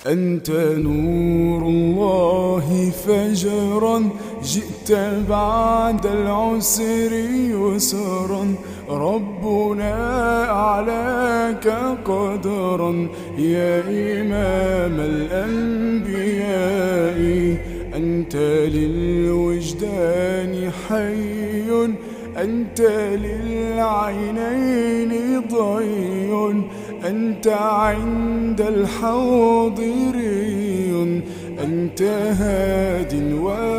أنت نور الله فجرا جئت بعد العسر يسرا ربنا أعلاك قدرا يا إمام الأنبياء أنت للوجدان حي أنت للعينين ضي أنت عند الحاضرين أنت هاد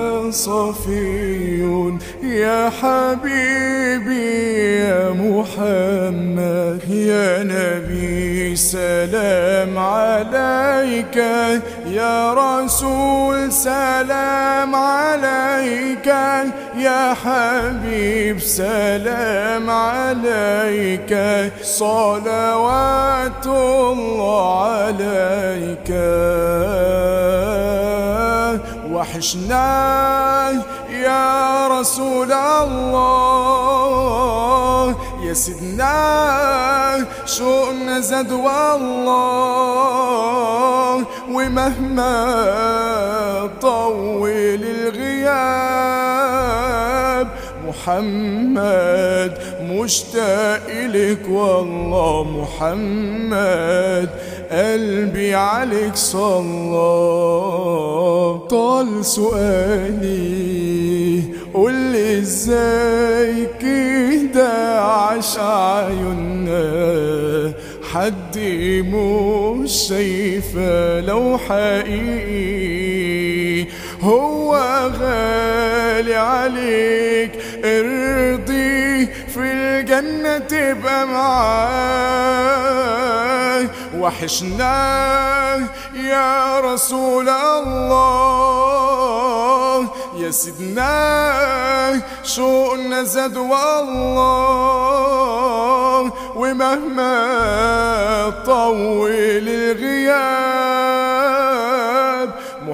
وصفي يا حبيبي يا محمد يا نبي سلام عليك يا رسول سلام عليك يا حبيب سلام عليك صلوات الله عليك وحشنا يا رسول الله يا سيدنا شوقنا زاد والله ومهما طول الغياب محمد مشتاق لك والله محمد قلبي عليك صلى طال سؤالي قول لي ازاي كده عاش عيوننا حد مش شايفه لو حقيقي هو غالي عليك ارضي في الجنة تبقى معاه وحشنا يا رسول الله يا سيدنا شوقنا زاد والله ومهما طول الغياب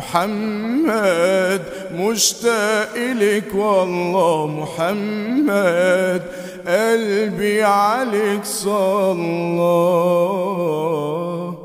محمد مشتاق لك والله محمد قلبي عليك صلى